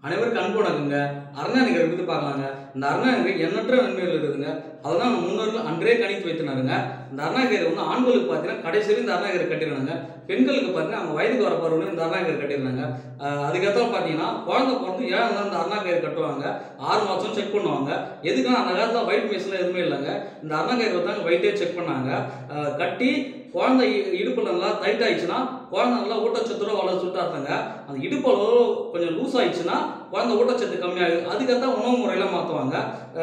அனைவருக்கும் அன்பு வணக்கங்க அருணாநகர் எடுத்து பார்க்கலாங்க இந்த அருணாநகர் எண்ணற்ற நன்மைகள் இருக்குதுங்க அதெல்லாம் நம்ம முன்னோர்கள் அன்றே கணித்து வைத்தினாருங்க இந்த அருணாநகர் வந்து ஆண்களுக்கு பார்த்தீங்கன்னா கடைசி வரையும் இந்த அருணாநகர் கட்டிடுறாங்க பெண்களுக்கு பார்த்தீங்கன்னா அவங்க வயதுக்கு வர பருவம் இந்த அருணாநகர் கட்டிடுறாங்க அதுக்கப்புறம் பார்த்தீங்கன்னா குழந்தை பிறந்து ஏழாம் நாள் இந்த அருணாநகர் கட்டுவாங்க ஆறு மாதம் செக் பண்ணுவாங்க எதுக்குன்னா அந்த காலத்தில் ஒயிட் மிஷினில் எதுவுமே இல்லைங்க இந்த அருணாநகர் தான் வெயிட்டே செக் பண்ணாங்க அஹ் கட்டி குழந்தை இ- இடுப்புல நல்லா டைட் ஆயிடுச்சுன்னா குழந்தை நல்லா ஊட்டச்சத்துட வளர சுட்டாங்க அந்த இடுப்பு அளவு கொஞ்சம் லூஸ் ஆயிடுச்சுன்னா குழந்தை ஊட்டச்சத்து கம்மியாகுது அதுக்கத்தான் உணவு முறையில மாற்றுவாங்க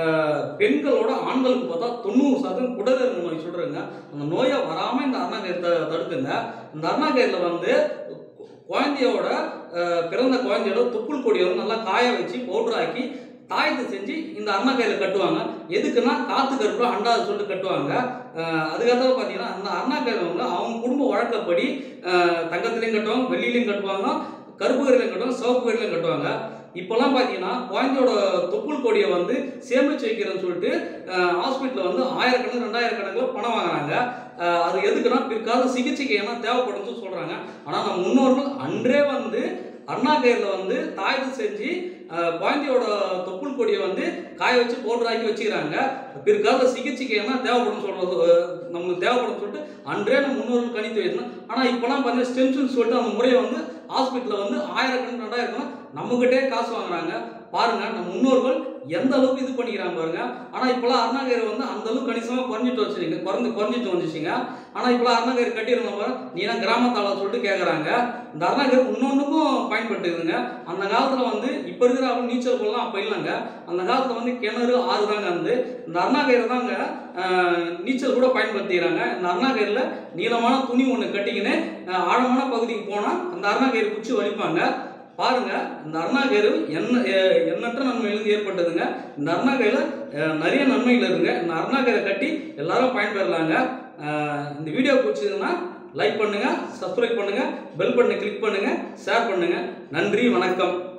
பெண்களோட ஆண்களுக்கு பார்த்தா தொண்ணூறு சதவீதம் குடலிறங்கு நோய் சொல்றாங்க அந்த நோயை வராமல் இந்த அருணாகயிறு த தடுக்குங்க இந்த அருணாகயிறில் வந்து கு- குழந்தையோட அஹ், பிறந்த குழந்தையோட துப்புள் கொடியை வந்து நல்லா காய வச்சு பவுடர் ஆக்கி தாயத்தை செஞ்சு இந்த அருணாக்கையில் கட்டுவாங்க எதுக்குன்னா காத்து கருப்பு அண்டாது சொல்லிட்டு கட்டுவாங்க அஹ் அதுக்கப்புறம் பார்த்தீங்கன்னா அந்த அருணாக்கையில் வந்து அவங்க குடும்ப வழக்கப்படி அஹ் தங்கத்துலேயும் கட்டுவாங்க வெள்ளிலையும் கட்டுவாங்க கருப்பு கரிலையும் கட்டுவாங்க சிவப்பு கரிலையும் கட்டுவாங்க இப்போல்லாம் பார்த்தீங்கன்னா குழந்தையோட தொப்புள் கொடியை வந்து சேமிச்சு வைக்கிறேன்னு சொல்லிட்டு ஹாஸ்பிட்டலில் வந்து ஆயிரக்கணக்கு ரெண்டாயிரம் கணக்கில் பணம் வாங்குறாங்க அஹ் அது எதுக்குன்னா பிற்கால சிகிச்சைக்கு ஏன்னா தேவைப்படும்னு சொல்கிறாங்க ஆனால் நம்ம முன்னோர்கள் அன்றே வந்து அருணாக்கயிறில் வந்து தாயத்து செஞ்சு அஹ், குழந்தையோட தொப்புள் கொடியை வந்து காய வச்சு பவுடர் ஆக்கி வச்சுக்கிறாங்க பிற்கால சிகிச்சைக்கு என்ன தேவைப்படும் சொல்றது அஹ், நம்மளுக்கு தேவைப்படும் சொல்லிட்டு அன்றே நம்ம முன்னோர்கள் கணித்து வைக்கணும் ஆனால் இப்போலாம் பார்த்தீங்கன்னா ஸ்டெம்ஸ்னு சொல்லிட்டு அந்த முறையை வந்து ஹாஸ்பிட்டலில் வந்து ஆயிரக்கணக்கு ரெண்டாயிரம் நம்மகிட்டே காசு வாங்குறாங்க பாருங்க நம்ம முன்னோர்கள் எந்த அளவுக்கு இது பண்ணிக்கிறாங்க பாருங்க ஆனா இப்பெல்லாம் அருணாகரி வந்து அந்த அளவுக்கு கணிசமா குறைஞ்சிட்டு வச்சுருங்க குறைஞ்சு குறைஞ்சிட்டு வந்துச்சுங்க ஆனா இப்பெல்லாம் அருணாகரி கட்டியிருந்தோம் பாரு நீனா கிராமத்தாள சொல்லிட்டு கேக்குறாங்க இந்த அருணாகரி இன்னொன்றுக்கும் பயன்பட்டுதுங்க அந்த காலத்துல வந்து இப்ப இருக்கிற அவங்க நீச்சல் குளம்லாம் அப்ப இல்லைங்க அந்த காலத்துல வந்து கிணறு ஆறு தாங்க வந்து இந்த அருணாகயிறு தாங்க ஆஹ், நீச்சல் கூட பயன்படுத்திக்கிறாங்க இந்த அருணாகயிறுல நீளமான துணி ஒன்று கட்டிக்கின்னு ஆஹ், ஆழமான பகுதிக்கு போனா அந்த அருணாகயிறு குச்சி வலிப்பாங்க பாருங்க இந்த அருணாகயிறு எண்ண எ- எண்ணற்ற நன்மையிலிருந்து ஏற்பட்டதுங்க இந்த அருணாகயில அஹ், நிறைய நன்மைகள் இருக்குங்க இந்த அருணாகயிறை கட்டி எல்லாரும் பயன்பெறலாங்க அஹ், இந்த வீடியோ பிடிச்சதுன்னா லைக் பண்ணுங்க சப்ஸ்கிரைப் பண்ணுங்க பெல் பட்டனை கிளிக் பண்ணுங்க ஷேர் பண்ணுங்க நன்றி வணக்கம்